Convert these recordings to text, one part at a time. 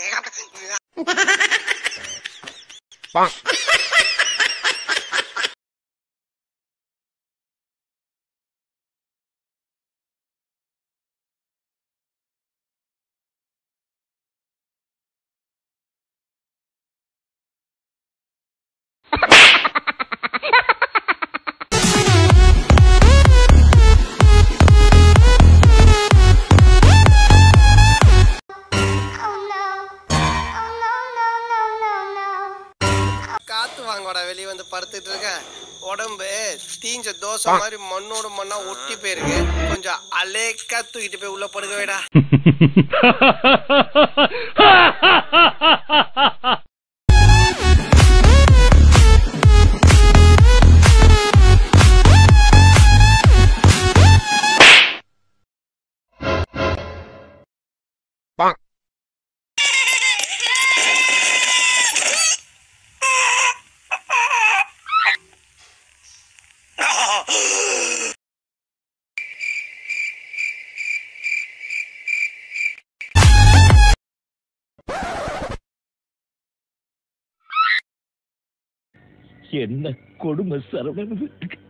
காத்து வாங்கடா வெளியே வந்து படுத்துட்டு இருக்கேன் உடம்பு தீஞ்ச தோசை மாதிரி மண்ணோட மண்ணா ஒட்டி போயிருக்கு கொஞ்சம் அலேக்கா தூக்கிட்டு போய் உள்ள படுக்க வைடா என்ன கொடுமை சரவணன்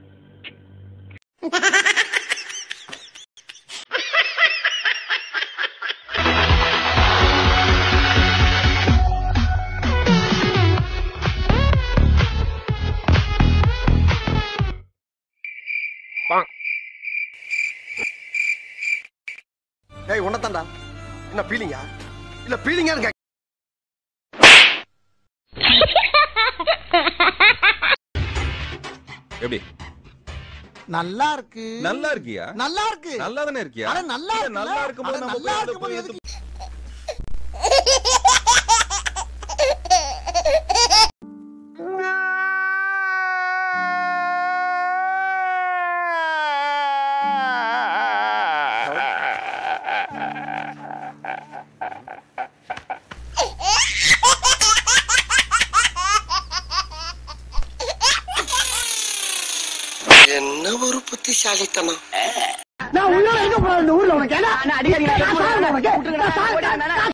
ஏய் உன்னதாண்டா என்ன பீலிங்கா இல்ல பீலிங்கான்னு கேக்க எப்படி நல்லா இருக்கு நல்லா இருக்கியா நல்லா இருக்கு நல்லா தானே இருக்கியா அட நல்லா இல்ல, இருக்குல்ல? நல்லா இருக்கும்போது அட நம்ம நல்லா போய் அதை இருக்கும்போது போய் எதுக்கு என்ன ஒரு புத்திசாலித்தனம் நான் உள்ள எங்க போறேன் இந்த ஊர்ல உனக்கு ஏன்னா? நான் சாகணும் உனக்கு. நான் சாக- நான்